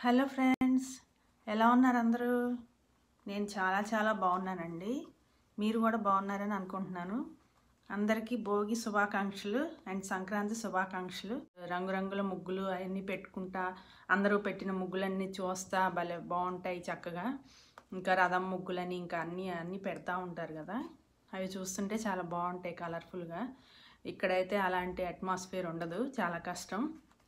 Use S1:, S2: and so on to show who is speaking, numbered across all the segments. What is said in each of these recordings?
S1: hello friends ఎలా ఉన్నారు అందరూ నేను చాలా చాలా బాగున్నానండి మీరు కూడా బాగున్నారని అనుకుంటున్నాను అందరికీ భోగి శుభాకాంక్షలు అండ్ సంక్రాంతి శుభాకాంక్షలు రంగురంగుల ముగ్గులు అవన్నీ పెట్టుకుంటా అందరూ పెట్టిన ముగ్గులన్నీ చూస్తా భలే బాగుంటాయి చక్కగా ఇంకా రథం ముగ్గులని ఇంకా అన్నీ అన్నీ పెడతా ఉంటారు కదా అవి చూస్తుంటే చాలా బాగుంటాయి కలర్ఫుల్గా ఇక్కడైతే అలాంటి అట్మాస్ఫియర్ ఉండదు చాలా కష్టం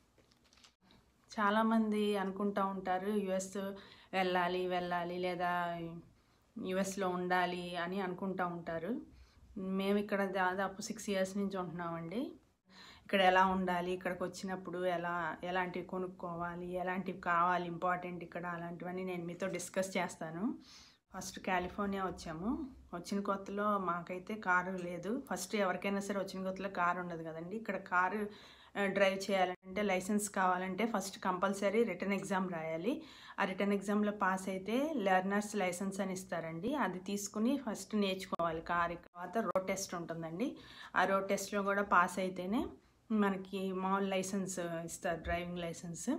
S1: చాలామంది అనుకుంటూ ఉంటారు యుఎస్ వెళ్ళాలి వెళ్ళాలి లేదా యుఎస్లో ఉండాలి అని అనుకుంటూ ఉంటారు మేము ఇక్కడ దాదాపు సిక్స్ ఇయర్స్ నుంచి ఉంటున్నామండి ఇక్కడ ఎలా ఉండాలి ఇక్కడికి వచ్చినప్పుడు ఎలా ఎలాంటివి కొనుక్కోవాలి ఎలాంటివి కావాలి ఇంపార్టెంట్ ఇక్కడ అలాంటివన్నీ నేను మీతో డిస్కస్ చేస్తాను ఫస్ట్ కాలిఫోర్నియా వచ్చాము వచ్చిన కొత్తలో మాకైతే కారు లేదు ఫస్ట్ ఎవరికైనా సరే వచ్చిన కొత్తలో కారు ఉండదు కదండి ఇక్కడ కారు డ్రైవ్ చేయాలంటే లైసెన్స్ కావాలంటే ఫస్ట్ కంపల్సరీ రిటర్న్ ఎగ్జామ్ రాయాలి ఆ రిటర్న్ ఎగ్జామ్లో పాస్ అయితే లెర్నర్స్ లైసెన్స్ అని ఇస్తారండి అది తీసుకుని ఫస్ట్ నేర్చుకోవాలి కార్ తర్వాత రోడ్ టెస్ట్ ఉంటుందండి ఆ రోడ్ టెస్ట్లో కూడా పాస్ అయితేనే మనకి మామూలు లైసెన్స్ ఇస్తారు డ్రైవింగ్ లైసెన్స్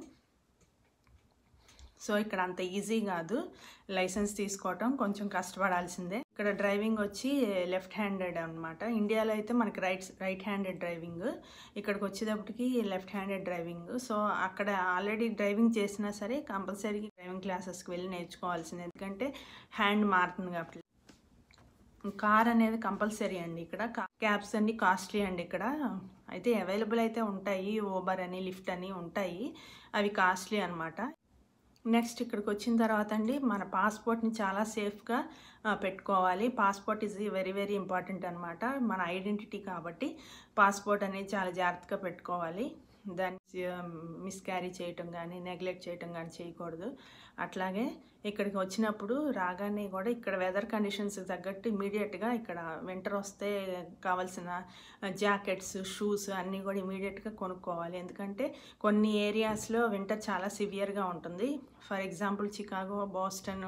S1: సో ఇక్కడ అంత ఈజీ కాదు లైసెన్స్ తీసుకోవటం కొంచెం కష్టపడాల్సిందే ఇక్కడ డ్రైవింగ్ వచ్చి లెఫ్ట్ హ్యాండెడ్ అనమాట ఇండియాలో అయితే మనకి రైట్ రైట్ హ్యాండెడ్ డ్రైవింగ్ ఇక్కడికి వచ్చేటప్పటికి లెఫ్ట్ హ్యాండెడ్ డ్రైవింగ్ సో అక్కడ ఆల్రెడీ డ్రైవింగ్ చేసినా సరే కంపల్సరీ డ్రైవింగ్ క్లాసెస్కి వెళ్ళి నేర్చుకోవాల్సింది ఎందుకంటే హ్యాండ్ మారుతుంది కాబట్టి కార్ అనేది కంపల్సరీ అండి ఇక్కడ క్యాబ్స్ అన్ని కాస్ట్లీ అండి ఇక్కడ అయితే అవైలబుల్ అయితే ఉంటాయి ఓబర్ అని లిఫ్ట్ అని ఉంటాయి అవి కాస్ట్లీ అనమాట నెక్స్ట్ ఇక్కడికి వచ్చిన తర్వాత అండి మన పాస్పోర్ట్ని చాలా సేఫ్గా పెట్టుకోవాలి passport is very very important అనమాట మన ఐడెంటిటీ కాబట్టి పాస్పోర్ట్ అనేది చాలా జాగ్రత్తగా పెట్టుకోవాలి దాన్ని మిస్క్యారీ చేయటం కానీ నెగ్లెక్ట్ చేయటం కానీ చేయకూడదు అట్లాగే ఇక్కడికి వచ్చినప్పుడు రాగానే కూడా ఇక్కడ వెదర్ కండిషన్స్ తగ్గట్టు ఇమీడియట్గా ఇక్కడ వింటర్ వస్తే కావాల్సిన జాకెట్స్ షూస్ అన్నీ కూడా ఇమీడియట్గా కొనుక్కోవాలి ఎందుకంటే కొన్ని ఏరియాస్లో వింటర్ చాలా సివియర్గా ఉంటుంది ఫర్ ఎగ్జాంపుల్ చికాగో బాస్టన్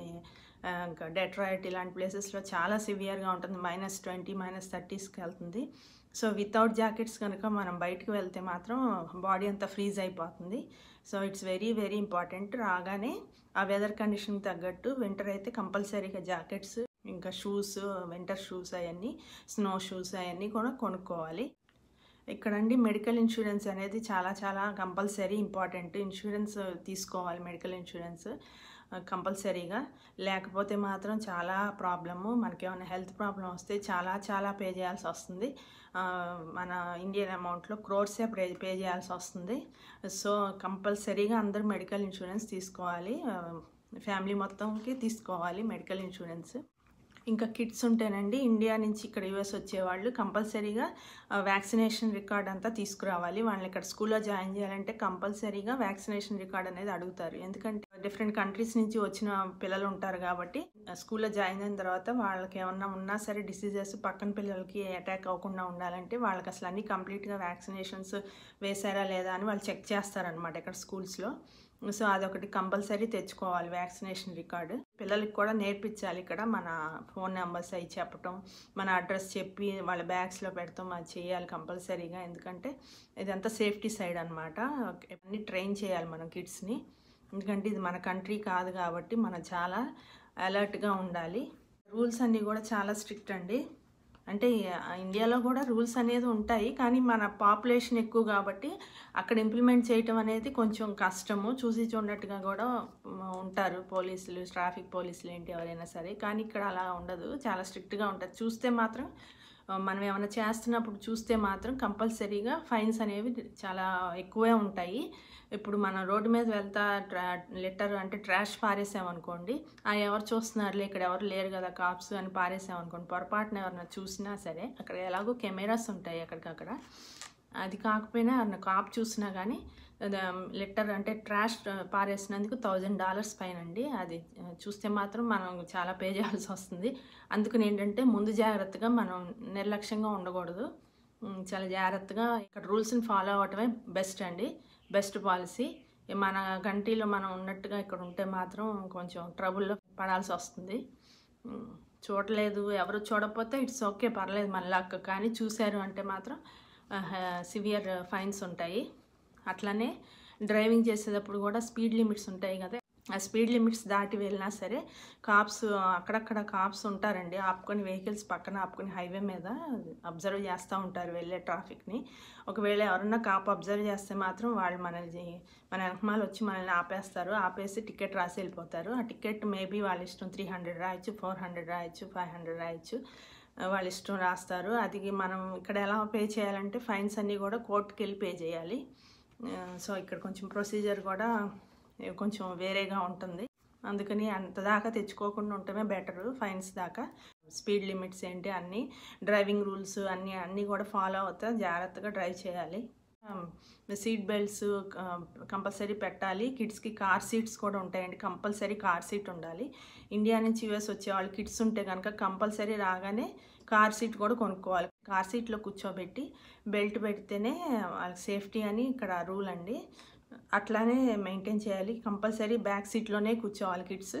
S1: ఇంకా డెట్రాయిట్ ఇలాంటి ప్లేసెస్లో చాలా సివియర్గా ఉంటుంది మైనస్ ట్వంటీ మైనస్ థర్టీస్కి వెళ్తుంది సో వితౌట్ జాకెట్స్ కనుక మనం బయటకు వెళ్తే మాత్రం బాడీ అంతా ఫ్రీజ్ అయిపోతుంది so it's very very important రాగానే ఆ వెదర్ కండిషన్ తగ్గట్టు వింటర్ అయితే కంపల్సరీగా జాకెట్స్ ఇంకా షూస్ వింటర్ షూస్ అవన్నీ స్నో షూస్ అవన్నీ కూడా కొనుక్కోవాలి ఇక్కడండి మెడికల్ ఇన్సూరెన్స్ అనేది చాలా చాలా కంపల్సరీ ఇంపార్టెంట్ ఇన్సూరెన్స్ తీసుకోవాలి మెడికల్ ఇన్సూరెన్స్ కంపల్సరీగా లేకపోతే మాత్రం చాలా ప్రాబ్లము మనకి ఏమైనా హెల్త్ ప్రాబ్లం వస్తే చాలా చాలా పే చేయాల్సి వస్తుంది మన ఇండియన్ అమౌంట్లో క్రోర్సే పే పే చేయాల్సి వస్తుంది సో కంపల్సరీగా అందరూ మెడికల్ ఇన్సూరెన్స్ తీసుకోవాలి ఫ్యామిలీ మొత్తంకి తీసుకోవాలి మెడికల్ ఇన్సూరెన్స్ ఇంకా కిట్స్ ఉంటేనండి ఇండియా నుంచి ఇక్కడ యూఎస్ వచ్చేవాళ్ళు కంపల్సరీగా వ్యాక్సినేషన్ రికార్డ్ అంతా తీసుకురావాలి వాళ్ళని ఇక్కడ స్కూల్లో జాయిన్ చేయాలంటే కంపల్సరీగా వ్యాక్సినేషన్ రికార్డ్ అనేది అడుగుతారు ఎందుకంటే డిఫరెంట్ కంట్రీస్ నుంచి వచ్చిన పిల్లలు ఉంటారు కాబట్టి స్కూల్లో జాయిన్ అయిన తర్వాత వాళ్ళకి ఏమన్నా ఉన్నా సరే డిసీజెస్ పక్కన పిల్లలకి అటాక్ అవ్వకుండా ఉండాలంటే వాళ్ళకి అసలు అన్ని కంప్లీట్గా వ్యాక్సినేషన్స్ వేశారా లేదా అని వాళ్ళు చెక్ చేస్తారనమాట ఇక్కడ స్కూల్స్లో సో అదొకటి కంపల్సరీ తెచ్చుకోవాలి వ్యాక్సినేషన్ రికార్డు పిల్లలకి కూడా నేర్పించాలి ఇక్కడ మన ఫోన్ నెంబర్స్ అవి చెప్పటం మన అడ్రస్ చెప్పి వాళ్ళ బ్యాగ్స్లో పెడతాం అది చేయాలి కంపల్సరీగా ఎందుకంటే ఇదంతా సేఫ్టీ సైడ్ అనమాట అన్ని ట్రైన్ చేయాలి మనం కిడ్స్ని ఎందుకంటే ఇది మన కంట్రీ కాదు కాబట్టి మనం చాలా అలర్ట్గా ఉండాలి రూల్స్ అన్నీ కూడా చాలా స్ట్రిక్ట్ అండి అంటే ఇండియాలో కూడా రూల్స్ అనేది ఉంటాయి కానీ మన పాపులేషన్ ఎక్కువ కాబట్టి అక్కడ ఇంప్లిమెంట్ చేయటం అనేది కొంచెం కష్టము చూసి చూడనట్టుగా కూడా ఉంటారు పోలీసులు ట్రాఫిక్ పోలీసులు ఏంటి ఎవరైనా సరే కానీ ఇక్కడ అలా ఉండదు చాలా స్ట్రిక్ట్గా ఉంటుంది చూస్తే మాత్రం మనం ఏమైనా చేస్తున్నప్పుడు చూస్తే మాత్రం కంపల్సరీగా ఫైన్స్ అనేవి చాలా ఎక్కువే ఉంటాయి ఇప్పుడు మనం రోడ్డు మీద వెళ్తా ట్రా లెటర్ అంటే ట్రాష్ పారేసామనుకోండి ఆ ఎవరు చూస్తున్నారులే ఇక్కడ ఎవరు లేరు కదా కాప్స్ అని పారేసామనుకోండి పొరపాటున ఎవరైనా చూసినా సరే అక్కడ ఎలాగో కెమెరాస్ ఉంటాయి అక్కడికక్కడ అది కాకపోయినా ఎవరైనా కాప్ చూసినా కానీ లెటర్ అంటే ట్రాష్ పారేసినందుకు థౌజండ్ డాలర్స్ పైన అండి అది చూస్తే మాత్రం మనం చాలా పే చేయాల్సి వస్తుంది అందుకని ఏంటంటే ముందు జాగ్రత్తగా మనం నిర్లక్ష్యంగా ఉండకూడదు చాలా జాగ్రత్తగా ఇక్కడ రూల్స్ని ఫాలో అవ్వటమే బెస్ట్ అండి బెస్ట్ పాలసీ మన కంట్రీలో మనం ఉన్నట్టుగా ఇక్కడ ఉంటే మాత్రం కొంచెం ట్రబుల్లో పడాల్సి వస్తుంది చూడలేదు ఎవరు చూడకపోతే ఇట్స్ ఓకే పర్లేదు మళ్ళీ కానీ చూశారు అంటే మాత్రం సివియర్ ఫైన్స్ ఉంటాయి అట్లనే డ్రైవింగ్ చేసేటప్పుడు కూడా స్పీడ్ లిమిట్స్ ఉంటాయి కదా ఆ స్పీడ్ లిమిట్స్ దాటి వెళ్ళినా సరే కాప్స్ అక్కడక్కడ కాప్స్ ఉంటారండి ఆపుకొని వెహికల్స్ పక్కన ఆపుకొని హైవే మీద అబ్జర్వ్ చేస్తూ ఉంటారు వెళ్ళే ట్రాఫిక్ని ఒకవేళ ఎవరన్నా కాప్ అబ్జర్వ్ చేస్తే మాత్రం వాళ్ళు మనల్ని మన వెనకమాల వచ్చి మనల్ని ఆపేస్తారు ఆపేసి టికెట్ రాసి వెళ్ళిపోతారు ఆ టికెట్ మేబీ వాళ్ళ ఇష్టం త్రీ హండ్రెడ్ రాయొచ్చు ఫోర్ హండ్రెడ్ రాయొచ్చు ఫైవ్ హండ్రెడ్ రాయొచ్చు వాళ్ళ ఇష్టం రాస్తారు అది మనం ఇక్కడ ఎలా పే చేయాలంటే ఫైన్స్ అన్నీ కూడా కోర్టుకి వెళ్ళి పే చేయాలి సో ఇక్కడ కొంచెం ప్రొసీజర్ కూడా కొంచెం వేరేగా ఉంటుంది అందుకని అంత దాకా తెచ్చుకోకుండా ఉండటమే బెటర్ ఫైన్స్ దాకా స్పీడ్ లిమిట్స్ ఏంటి అన్నీ డ్రైవింగ్ రూల్స్ అన్నీ అన్నీ కూడా ఫాలో అవుతా జాగ్రత్తగా డ్రైవ్ చేయాలి సీట్ బెల్ట్స్ కంపల్సరీ పెట్టాలి కిడ్స్కి కార్ సీట్స్ కూడా ఉంటాయండి కంపల్సరీ కార్ సీట్ ఉండాలి ఇండియా నుంచి యూఎస్ వచ్చే వాళ్ళు కిడ్స్ ఉంటే కనుక కంపల్సరీ రాగానే కార్ సీట్ కూడా కొనుక్కోవాలి కార్ సీట్లో కూర్చోబెట్టి బెల్ట్ పెడితేనే వాళ్ళకి సేఫ్టీ అని ఇక్కడ రూల్ అండి అట్లానే మెయింటైన్ చేయాలి కంపల్సరీ బ్యాక్ సీట్లోనే కూర్చోవాలి కిడ్స్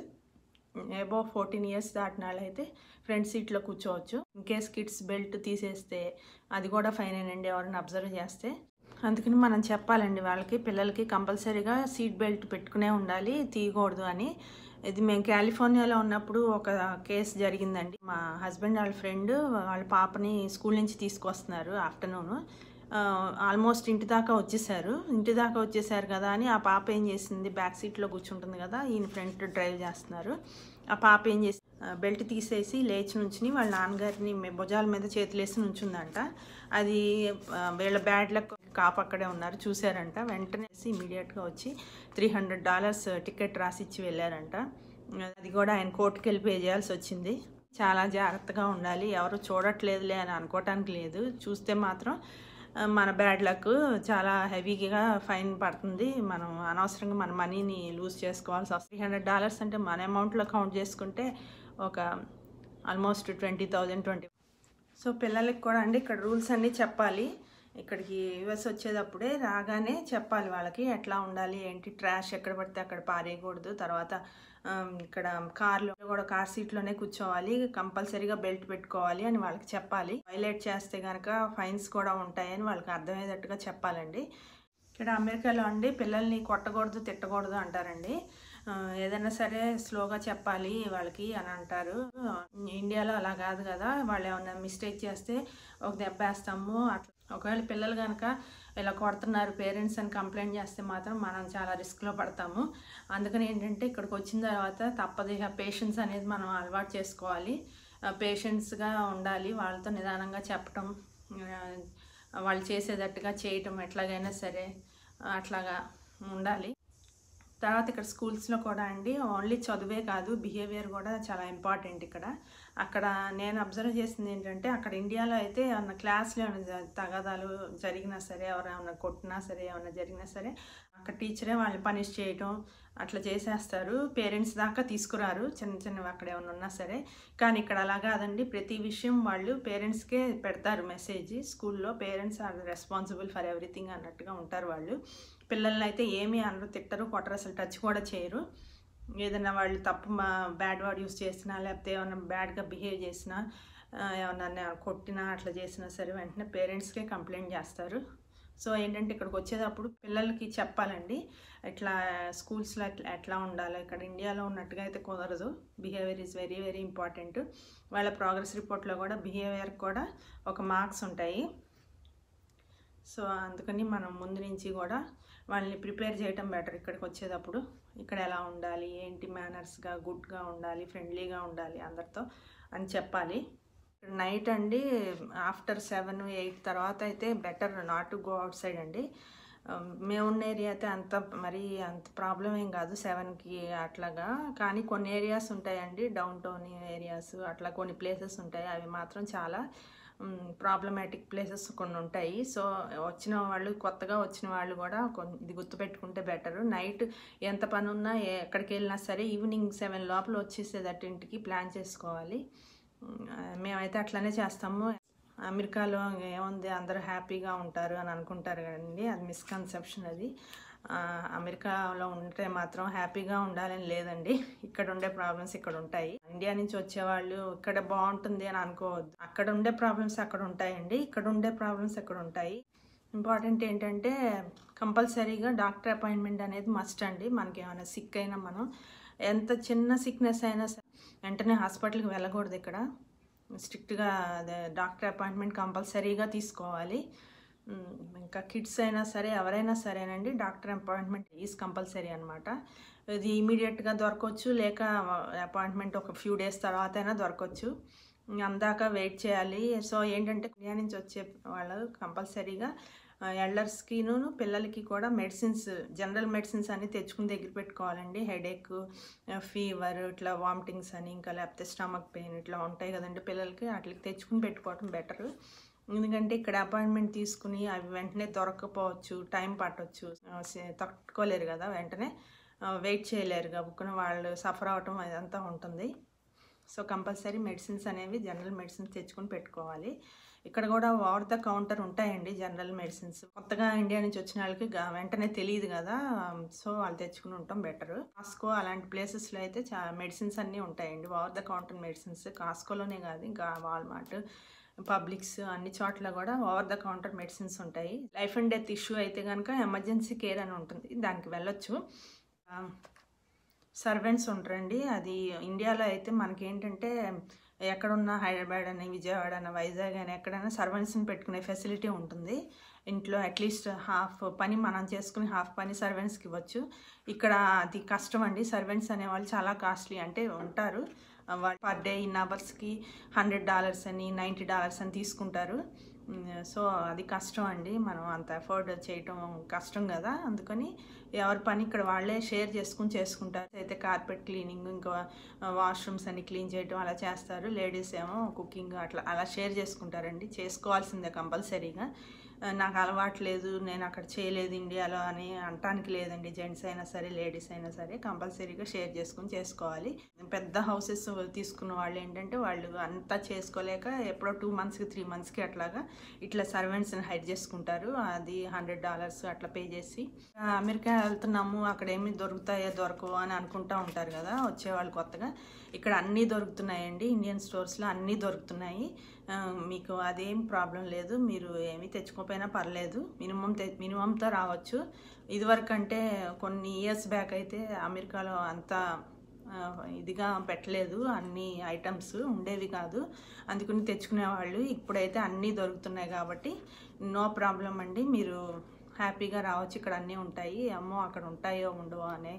S1: అబౌ ఫోర్టీన్ ఇయర్స్ దాటిన వాళ్ళైతే ఫ్రంట్ సీట్లో కూర్చోవచ్చు ఇన్ కేస్ కిడ్స్ బెల్ట్ తీసేస్తే అది కూడా ఫైన్ అండి ఎవరైనా అబ్జర్వ్ చేస్తే అందుకని మనం చెప్పాలండి వాళ్ళకి పిల్లలకి కంపల్సరీగా సీట్ బెల్ట్ పెట్టుకునే ఉండాలి తీయకూడదు అని ఇది మేము కాలిఫోర్నియాలో ఉన్నప్పుడు ఒక కేసు జరిగిందండి మా హస్బెండ్ వాళ్ళ ఫ్రెండ్ వాళ్ళ పాపని స్కూల్ నుంచి తీసుకొస్తున్నారు ఆఫ్టర్నూన్ ఆల్మోస్ట్ ఇంటి దాకా వచ్చేసారు ఇంటి దాకా వచ్చేసారు కదా అని ఆ పాప ఏం చేసింది బ్యాక్ సీట్లో కూర్చుంటుంది కదా ఈయన ఫ్రంట్ డ్రైవ్ చేస్తున్నారు ఆ పాప ఏం చేసి బెల్ట్ తీసేసి లేచి నుంచుని వాళ్ళ నాన్నగారిని భుజాల మీద చేతులేసి నుంచుందంట అది వీళ్ళ బ్యాడ్ లక్ కాపు అక్కడే ఉన్నారు చూశారంట వెంటనే ఇమీడియట్గా వచ్చి త్రీ హండ్రెడ్ డాలర్స్ టికెట్ రాసిచ్చి వెళ్ళారంట అది కూడా ఆయన కోర్టుకి వెళ్ళి పే చేయాల్సి వచ్చింది చాలా జాగ్రత్తగా ఉండాలి ఎవరు చూడట్లేదులే అని అనుకోవటానికి లేదు చూస్తే మాత్రం మన బ్యాడ్ లక్ చాలా హెవీగా ఫైన్ పడుతుంది మనం అనవసరంగా మన మనీని లూజ్ చేసుకోవాల్సి వస్తుంది త్రీ హండ్రెడ్ డాలర్స్ అంటే మన అమౌంట్లో కౌంట్ చేసుకుంటే ఒక almost twenty thousand twenty so పిల్లలకి కూడా అండి ఇక్కడ రూల్స్ అన్నీ చెప్పాలి ఇక్కడికి యుఎస్ వచ్చేటప్పుడే రాగానే చెప్పాలి వాళ్ళకి ఎట్లా ఉండాలి ఏంటి ట్రాష్ ఎక్కడ పడితే అక్కడ పారేయకూడదు తర్వాత ఇక్కడ కార్లో కూడా కార్ సీట్లోనే కూర్చోవాలి కంపల్సరీగా బెల్ట్ పెట్టుకోవాలి అని వాళ్ళకి చెప్పాలి వైలేట్ చేస్తే కనుక ఫైన్స్ కూడా ఉంటాయని వాళ్ళకి అర్థమయ్యేటట్టుగా చెప్పాలండి ఇక్కడ అమెరికాలో అండి పిల్లల్ని కొట్టకూడదు తిట్టకూడదు అంటారండి ఏదైనా సరే స్లోగా చెప్పాలి వాళ్ళకి అని అంటారు ఇండియాలో అలా కాదు కదా వాళ్ళు ఏమన్నా మిస్టేక్ చేస్తే ఒక దెబ్బ వేస్తాము అట్లా ఒకవేళ పిల్లలు కనుక ఇలా కొడుతున్నారు పేరెంట్స్ అని కంప్లైంట్ చేస్తే మాత్రం మనం చాలా రిస్క్లో పడతాము అందుకని ఏంటంటే ఇక్కడికి వచ్చిన తర్వాత తప్పదు ఇక పేషెన్స్ అనేది మనం అలవాటు చేసుకోవాలి పేషెన్స్గా ఉండాలి వాళ్ళతో నిదానంగా చెప్పటం వాళ్ళు చేసేటట్టుగా చేయటం ఎట్లాగైనా సరే అట్లాగా ఉండాలి తర్వాత ఇక్కడ స్కూల్స్లో కూడా అండి ఓన్లీ చదువే కాదు బిహేవియర్ కూడా చాలా ఇంపార్టెంట్ ఇక్కడ అక్కడ నేను అబ్జర్వ్ చేసింది ఏంటంటే అక్కడ ఇండియాలో అయితే ఏమన్నా క్లాస్లో ఏమైనా తగాదాలు జరిగినా సరే ఎవరైనా కొట్టినా సరే ఏమైనా జరిగినా సరే అక్కడ టీచరే వాళ్ళని పనిష్ చేయటం అట్లా చేసేస్తారు పేరెంట్స్ దాకా తీసుకురారు చిన్న చిన్నవి అక్కడ ఏమైనా ఉన్నా సరే కానీ ఇక్కడ అలా కాదండి ప్రతి విషయం వాళ్ళు పేరెంట్స్కే పెడతారు మెసేజ్ స్కూల్లో parents are responsible for everything అన్నట్టుగా ఉంటారు వాళ్ళు పిల్లల్ని అయితే ఏమీ అనరు తిట్టరు కొట్టరు అసలు టచ్ కూడా చేయరు ఏదైనా వాళ్ళు తప్పు మా బ్యాడ్ వర్డ్ యూస్ చేసినా లేకపోతే ఏమైనా బ్యాడ్గా బిహేవ్ చేసినా ఏమన్నా కొట్టినా అట్లా చేసినా సరే వెంటనే పేరెంట్స్కే కంప్లైంట్ చేస్తారు సో ఏంటంటే ఇక్కడికి వచ్చేటప్పుడు పిల్లలకి చెప్పాలండి ఇట్లా స్కూల్స్లో ఎట్లా ఎట్లా ఉండాలి ఇక్కడ ఇండియాలో ఉన్నట్టుగా అయితే కుదరదు behaviour is very very important వాళ్ళ ప్రోగ్రెస్ రిపోర్ట్లో కూడా బిహేవియర్ కూడా ఒక మార్క్స్ ఉంటాయి సో అందుకని మనం ముందు నుంచి కూడా వాళ్ళని ప్రిపేర్ చేయటం బెటర్ ఇక్కడికి వచ్చేటప్పుడు ఇక్కడ ఎలా ఉండాలి ఏంటి మేనర్స్గా గుడ్గా ఉండాలి ఫ్రెండ్లీగా ఉండాలి అందరితో అని చెప్పాలి నైట్ అండి ఆఫ్టర్ సెవెన్ ఎయిట్ తర్వాత అయితే better not to go outside అండి మేము ఉన్న ఏరియా అయితే అంత మరి అంత ప్రాబ్లం ఏం కాదు సెవెన్కి అట్లాగా కానీ కొన్ని ఏరియాస్ ఉంటాయండి డౌన్ టౌన్ ఏరియాస్ అట్లా కొన్ని ప్లేసెస్ ఉంటాయి అవి మాత్రం చాలా ప్రాబ్లమాటిక్ ప్లేసెస్ కొన్ని ఉంటాయి సో వచ్చిన వాళ్ళు కొత్తగా వచ్చిన వాళ్ళు కూడా కొన్ని ఇది గుర్తుపెట్టుకుంటే బెటర్ నైట్ ఎంత పని ఉన్నా ఎక్కడికి వెళ్ళినా సరే ఈవినింగ్ సెవెన్ లోపల వచ్చేసేదట్టు ఇంటికి ప్లాన్ చేసుకోవాలి మేమైతే అట్లనే చేస్తాము అమెరికాలో ఏముంది అందరూ హ్యాపీగా ఉంటారు అని అనుకుంటారు కదండి అది మిస్కన్సెప్షన్ అది అమెరికాలో ఉంటే మాత్రం హ్యాపీగా ఉండాలని లేదండి ఇక్కడ ఉండే ప్రాబ్లమ్స్ ఇక్కడ ఉంటాయి ఇండియా నుంచి వచ్చేవాళ్ళు ఇక్కడ బాగుంటుంది అని అనుకోవద్దు అక్కడ ఉండే ప్రాబ్లమ్స్ అక్కడ ఉంటాయండి ఇక్కడ ఉండే ప్రాబ్లమ్స్ ఇక్కడ ఉంటాయి ఇంపార్టెంట్ ఏంటంటే కంపల్సరీగా డాక్టర్ అపాయింట్మెంట్ అనేది మస్ట్ అండి మనకి ఏమైనా సిక్ అయినా మనం ఎంత చిన్న సిక్నెస్ అయినా సరే వెంటనే హాస్పిటల్కి వెళ్ళకూడదు ఇక్కడ స్ట్రిక్ట్గా అదే డాక్టర్ అపాయింట్మెంట్ కంపల్సరీగా తీసుకోవాలి ఉమ్, ఇంకా కిడ్స్ అయినా సరే ఎవరైనా సరేనండి డాక్టర్ అపాయింట్మెంట్ ఈజ్ కంపల్సరీ అనమాట ఇది ఇమీడియట్గా దొరకవచ్చు లేక అపాయింట్మెంట్ ఒక ఫ్యూ డేస్ తర్వాత అయినా దొరకవచ్చు ఇంక అందాక వెయిట్ చేయాలి సో ఏంటంటే ఇండియా నుంచి వచ్చే వాళ్ళు కంపల్సరీగా ఎల్డర్స్కిను పిల్లలకి కూడా మెడిసిన్స్ జనరల్ మెడిసిన్స్ అన్ని తెచ్చుకుని దగ్గర పెట్టుకోవాలండి హెడేక్ ఫీవర్ ఇట్లా వామిటింగ్స్ అని ఇంకా లేకపోతే స్టమక్ పెయిన్ ఇట్లా ఉంటాయి కదండి పిల్లలకి వాటికి తెచ్చుకుని పెట్టుకోవటం బెటర్ ఎందుకంటే ఇక్కడ అపాయింట్మెంట్ తీసుకుని అవి వెంటనే దొరకకపోవచ్చు టైం పట్టవచ్చు ఆ, సే- తట్టుకోలేరు కదా వెంటనే వెయిట్ చేయలేరు గబుక్కున వాళ్ళు సఫర్ అవటం అదంతా ఉంటుంది సో కంపల్సరీ మెడిసిన్స్ అనేవి జనరల్ మెడిసిన్స్ తెచ్చుకొని పెట్టుకోవాలి ఇక్కడ కూడా ఓవర్ ద కౌంటర్ ఉంటాయండి జనరల్ మెడిసిన్స్ కొత్తగా ఇండియా నుంచి వచ్చిన వాళ్ళకి గా- వెంటనే తెలియదు కదా సో వాళ్ళు తెచ్చుకుని ఉంటాం బెటర్ కాస్కో అలాంటి ప్లేసెస్లో అయితే చా మెడిసిన్స్ అన్నీ ఉంటాయండి ఓవర్ ద కౌంటర్ మెడిసిన్స్ కాస్కోలోనే కాదు ఇంకా వాల్మార్ట్ పబ్లిక్స్ అన్ని చోట్ల కూడా ఓవర్ ద కౌంటర్ మెడిసిన్స్ ఉంటాయి లైఫ్ అండ్ డెత్ ఇష్యూ అయితే కనుక ఎమర్జెన్సీ కేర్ అని ఉంటుంది దానికి వెళ్ళొచ్చు సర్వెంట్స్ ఉంటారండి అది ఇండియాలో అయితే మనకి ఏంటంటే ఎక్కడున్నా హైదరాబాద్ అని విజయవాడ అని వైజాగ్ అని ఎక్కడైనా సర్వెంట్స్ని పెట్టుకునే ఫెసిలిటీ ఉంటుంది ఇంట్లో అట్లీస్ట్ హాఫ్ పని మనం చేసుకుని హాఫ్ పని సర్వెంట్స్కి ఇవ్వచ్చు ఇక్కడ అది కష్టం అండి సర్వెంట్స్ అనేవాళ్ళు చాలా కాస్ట్లీ అంటే ఉంటారు పర్ డే ఇన్ అవర్స్కి హండ్రెడ్ డాలర్స్ అని నైంటీ డాలర్స్ అని తీసుకుంటారు సో అది కష్టం అండి మనం అంత అఫోర్డ్ చేయటం కష్టం కదా అందుకని ఎవరి పని ఇక్కడ వాళ్ళే షేర్ చేసుకుని చేసుకుంటారు అయితే కార్పెట్ క్లీనింగ్ ఇంకా వాష్రూమ్స్ అన్ని క్లీన్ చేయటం అలా చేస్తారు లేడీస్ ఏమో కుకింగ్ అట్లా అలా షేర్ చేసుకుంటారండి చేసుకోవాల్సిందే కంపల్సరీగా ఆ, నాకు అలవాటు లేదు నేను అక్కడ చేయలేదు ఇండియాలో అని అనటానికి లేదండి జెంట్స్ అయినా సరే లేడీస్ అయినా సరే కంపల్సరీగా షేర్ చేసుకుని చేసుకోవాలి పెద్ద హౌసెస్ తీసుకున్న వాళ్ళు ఏంటంటే వాళ్ళు అంతా చేసుకోలేక ఎప్పుడో టూ మంత్స్కి త్రీ మంత్స్కి అట్లాగా ఇట్లా సర్వెంట్స్ని హైర్ చేసుకుంటారు అది హండ్రెడ్ డాలర్స్ అట్లా పే చేసి ఆ, అమెరికా వెళ్తున్నాము అక్కడ ఏమి దొరుకుతాయో దొరకవు అని అనుకుంటా ఉంటారు కదా వచ్చేవాళ్ళు కొత్తగా ఇక్కడ అన్నీ దొరుకుతున్నాయండి ఇండియన్ స్టోర్స్లో అన్నీ దొరుకుతున్నాయి ఆ, మీకు అదేం ప్రాబ్లం లేదు మీరు ఏమీ తెచ్చుకోకపోయినా పర్లేదు మినిమం తె మినిమంతో రావచ్చు ఇదివరకు అంటే కొన్ని ఇయర్స్ బ్యాక్ అయితే అమెరికాలో అంత ఆ, ఇదిగా పెట్టలేదు అన్ని ఐటమ్స్ ఉండేవి కాదు అందుకని తెచ్చుకునేవాళ్ళు ఇప్పుడైతే అన్నీ దొరుకుతున్నాయి కాబట్టి నో ప్రాబ్లం అండి మీరు హ్యాపీగా రావచ్చు ఇక్కడ అన్నీ ఉంటాయి అమ్మో అక్కడ ఉంటాయో ఉండవో అనే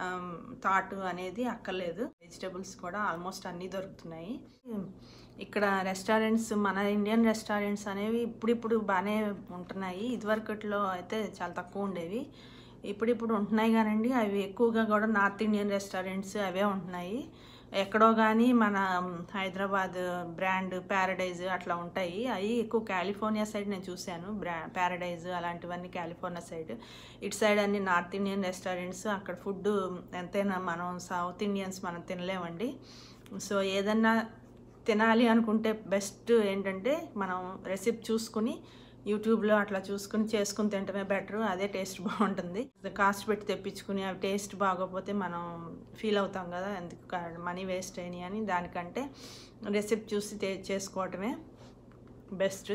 S1: థాట్ అనేది అక్కర్లేదు వెజిటబుల్స్ కూడా ఆల్మోస్ట్ అన్నీ దొరుకుతున్నాయి ఇక్కడ రెస్టారెంట్స్ మన ఇండియన్ రెస్టారెంట్స్ అనేవి ఇప్పుడిప్పుడు బాగానే ఉంటున్నాయి ఇదివరకట్లో అయితే చాలా తక్కువ ఉండేవి ఇప్పుడిప్పుడు ఉంటున్నాయి కానండి అవి ఎక్కువగా కూడా నార్త్ ఇండియన్ రెస్టారెంట్స్ అవే ఉంటున్నాయి ఎక్కడో కానీ మన హైదరాబాద్ బ్రాండ్ ప్యారడైజ్ అట్లా ఉంటాయి అవి ఎక్కువ కాలిఫోర్నియా సైడ్ నేను చూశాను బ్రా ప్యారడైజ్ అలాంటివన్నీ కాలిఫోర్నియా సైడ్ ఇటు సైడ్ అన్ని నార్త్ ఇండియన్ రెస్టారెంట్స్ అక్కడ ఫుడ్ ఎంతైనా మనం సౌత్ ఇండియన్స్ మనం తినలేమండి సో ఏదన్నా తినాలి అనుకుంటే బెస్ట్ ఏంటంటే మనం రెసిపీ చూసుకుని యూట్యూబ్లో అట్లా చూసుకుని చేసుకుని తింటమే బెటర్ అదే టేస్ట్ బాగుంటుంది కాస్ట్ పెట్టి తెప్పించుకుని అవి టేస్ట్ బాగోకపోతే మనం ఫీల్ అవుతాం కదా ఎందుకు మనీ వేస్ట్ అయినాయి అని దానికంటే రెసిపీ చూసి తే- చేసుకోవటమే బెస్ట్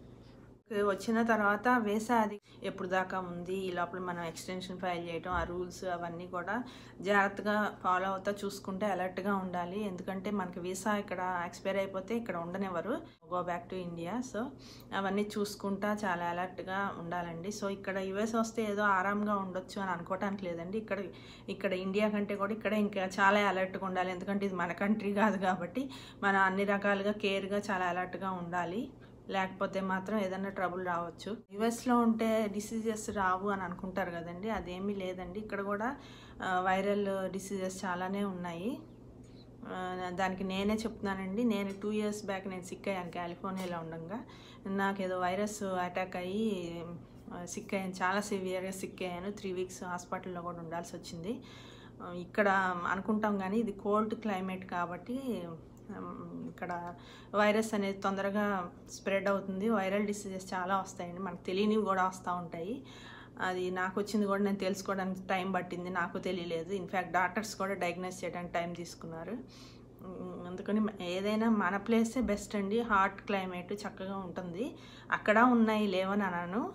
S1: వచ్చిన తర్వాత వేసా అది ఎప్పుడు దాకా ఉంది ఈ లోపల మనం ఎక్స్టెన్షన్ ఫైల్ చేయటం ఆ రూల్స్ అవన్నీ కూడా జాగ్రత్తగా ఫాలో అవుతా చూసుకుంటే అలర్ట్గా ఉండాలి ఎందుకంటే మనకి వీసా ఇక్కడ ఎక్స్పైర్ అయిపోతే ఇక్కడ ఉండనివ్వరు go back to India so అవన్నీ చూసుకుంటా చాలా అలర్ట్గా ఉండాలండి సో ఇక్కడ యుఎస్ వస్తే ఏదో ఆరాంగా ఉండొచ్చు అని అనుకోవటానికి లేదండి ఇక్కడ ఇక్కడ ఇండియా కంటే కూడా ఇక్కడ ఇంకా చాలా అలర్ట్గా ఉండాలి ఎందుకంటే ఇది మన కంట్రీ కాదు కాబట్టి మనం అన్ని రకాలుగా కేర్గా చాలా అలర్ట్గా ఉండాలి లేకపోతే మాత్రం ఏదైనా ట్రబుల్ రావచ్చు యుఎస్లో ఉంటే డిసీజెస్ రావు అని అనుకుంటారు కదండి అదేమీ లేదండి ఇక్కడ కూడా వైరల్ డిసీజెస్ చాలానే ఉన్నాయి ఆ, దానికి నేనే చెప్తున్నానండి నేను టూ ఇయర్స్ బ్యాక్ నేను సిక్ అయ్యాను కాలిఫోర్నియాలో ఉండగా నాకు ఏదో వైరస్ అటాక్ అయ్యి సిక్ అయ్యాను చాలా సివియర్గా సిక్ అయ్యాను త్రీ వీక్స్ హాస్పిటల్లో కూడా ఉండాల్సి వచ్చింది ఆ, ఇక్కడ అనుకుంటాం కానీ ఇది కోల్డ్ క్లైమేట్ కాబట్టి ఉమ్, ఇక్కడ వైరస్ అనేది తొందరగా స్ప్రెడ్ అవుతుంది వైరల్ డిసీజెస్ చాలా వస్తాయండి మనకు తెలియనివి కూడా వస్తూ ఉంటాయి అది నాకు వచ్చింది కూడా నేను తెలుసుకోవడానికి టైం పట్టింది నాకు తెలియలేదు ఇన్ఫ్యాక్ట్ డాక్టర్స్ కూడా డయాగ్నోస్ చేయడానికి టైం తీసుకున్నారు ఉమ్, అందుకని ఏదైనా మన ప్లేసే బెస్ట్ అండి హాట్ క్లైమేట్ చక్కగా ఉంటుంది అక్కడ ఉన్నాయి లేవని అన్నాను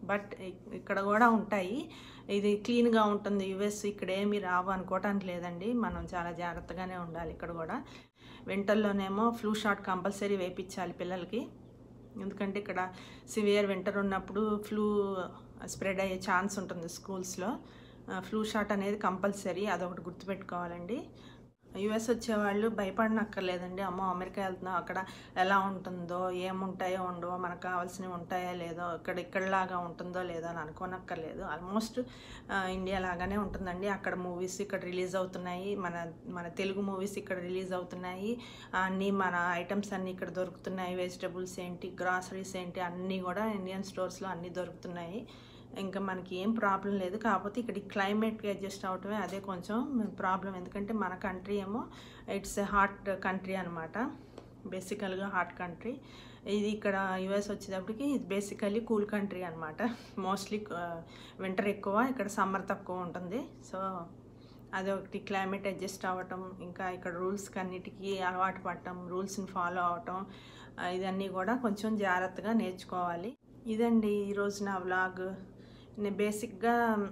S1: బట్ ఇక్కడ కూడా ఉంటాయి ఇది క్లీన్గా ఉంటుంది యుఎస్ ఇక్కడ ఏమి రావు అనుకోవటానికి లేదండి మనం చాలా జాగ్రత్తగానే ఉండాలి ఇక్కడ కూడా వింటర్లోనేమో ఫ్లూ షాట్ కంపల్సరీ వేయించాలి పిల్లలకి ఎందుకంటే ఇక్కడ సివియర్ వింటర్ ఉన్నప్పుడు ఫ్లూ స్ప్రెడ్ అయ్యే ఛాన్స్ ఉంటుంది స్కూల్స్లో ఫ్లూ షాట్ అనేది కంపల్సరీ అదొకటి గుర్తుపెట్టుకోవాలండి యుఎస్ వచ్చేవాళ్ళు భయపడనక్కర్లేదండి అమ్మో అమెరికా వెళ్తున్నాం అక్కడ ఎలా ఉంటుందో ఏముంటాయో ఉండవో మనకు కావాల్సినవి ఉంటాయో లేదో ఇక్కడ ఇక్కడలాగా ఉంటుందో లేదో అని అనుకోనక్కర్లేదు ఆల్మోస్ట్ ఇండియా లాగానే ఉంటుందండి అక్కడ మూవీస్ ఇక్కడ రిలీజ్ అవుతున్నాయి మన మన తెలుగు మూవీస్ ఇక్కడ రిలీజ్ అవుతున్నాయి అన్నీ మన ఐటమ్స్ అన్నీ ఇక్కడ దొరుకుతున్నాయి వెజిటబుల్స్ ఏంటి గ్రాసరీస్ ఏంటి అన్నీ కూడా ఇండియన్ స్టోర్స్లో అన్నీ దొరుకుతున్నాయి ఇంకా మనకి ఏం ప్రాబ్లం లేదు కాకపోతే ఇక్కడ క్లైమేట్కి అడ్జస్ట్ అవటమే అదే కొంచెం ప్రాబ్లం ఎందుకంటే మన కంట్రీ ఏమో ఇట్స్ హాట్ కంట్రీ అనమాట బేసికల్గా హాట్ కంట్రీ ఇది ఇక్కడ యుఎస్ వచ్చేటప్పటికి ఇది బేసికలీ కూల్ కంట్రీ అనమాట మోస్ట్లీ వింటర్ ఎక్కువ ఇక్కడ సమ్మర్ తక్కువ ఉంటుంది సో అదొకటి క్లైమేట్ అడ్జస్ట్ అవ్వటం ఇంకా ఇక్కడ రూల్స్కి అన్నిటికీ అలవాటు పడటం రూల్స్ని ఫాలో అవటం ఇదన్నీ కూడా కొంచెం జాగ్రత్తగా నేర్చుకోవాలి ఇదండి ఈరోజు నా వ్లాగ్ నేను బేసిక్గా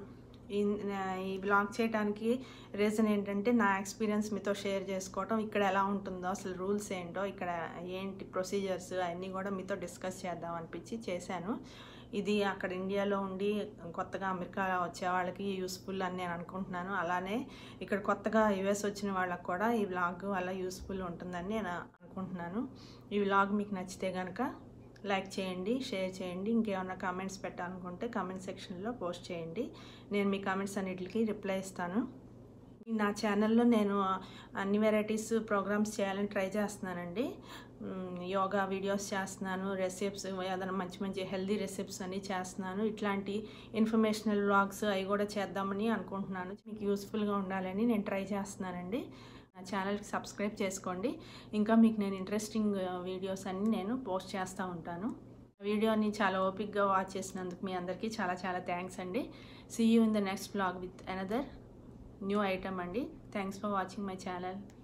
S1: ఈ వ్లాగ్ చేయడానికి రీజన్ ఏంటంటే నా ఎక్స్పీరియన్స్ మీతో షేర్ చేసుకోవటం ఇక్కడ ఎలా ఉంటుందో అసలు రూల్స్ ఏంటో ఇక్కడ ఏంటి ప్రొసీజర్స్ అవన్నీ కూడా మీతో డిస్కస్ చేద్దాం అనిపించి చేశాను ఇది అక్కడ ఇండియాలో ఉండి కొత్తగా అమెరికా వచ్చే వాళ్ళకి యూస్ఫుల్ అని నేను అనుకుంటున్నాను అలానే ఇక్కడ కొత్తగా యుఎస్ వచ్చిన వాళ్ళకి కూడా ఈ వ్లాగ్ అలా యూస్ఫుల్ ఉంటుందని నేను అనుకుంటున్నాను ఈ వ్లాగ్ మీకు నచ్చితే కనుక లైక్ చేయండి షేర్ చేయండి ఇంకేమైనా కామెంట్స్ పెట్టాలనుకుంటే కామెంట్ సెక్షన్లో పోస్ట్ చేయండి నేను మీ కామెంట్స్ అన్నిటికి రిప్లై ఇస్తాను నా ఛానల్లో నేను అన్ని వెరైటీస్ ప్రోగ్రామ్స్ చేయాలని ట్రై చేస్తున్నానండి యోగా వీడియోస్ చేస్తున్నాను రెసిప్స్ ఏదైనా మంచి మంచి హెల్దీ రెసిప్స్ అని చేస్తున్నాను ఇట్లాంటి ఇన్ఫర్మేషనల్ వ్లాగ్స్ అవి కూడా చేద్దామని అనుకుంటున్నాను మీకు యూస్ఫుల్గా ఉండాలని నేను ట్రై చేస్తున్నానండి నా ఛానల్కి సబ్స్క్రైబ్ చేసుకోండి ఇంకా మీకు నేను ఇంట్రెస్టింగ్ వీడియోస్ అన్ని నేను పోస్ట్ చేస్తూ ఉంటాను వీడియోని చాలా ఓపిక్గా వాచ్ చేసినందుకు మీ అందరికీ చాలా చాలా థ్యాంక్స్ అండి see you in the next blog with another new item అండి thanks for watching my channel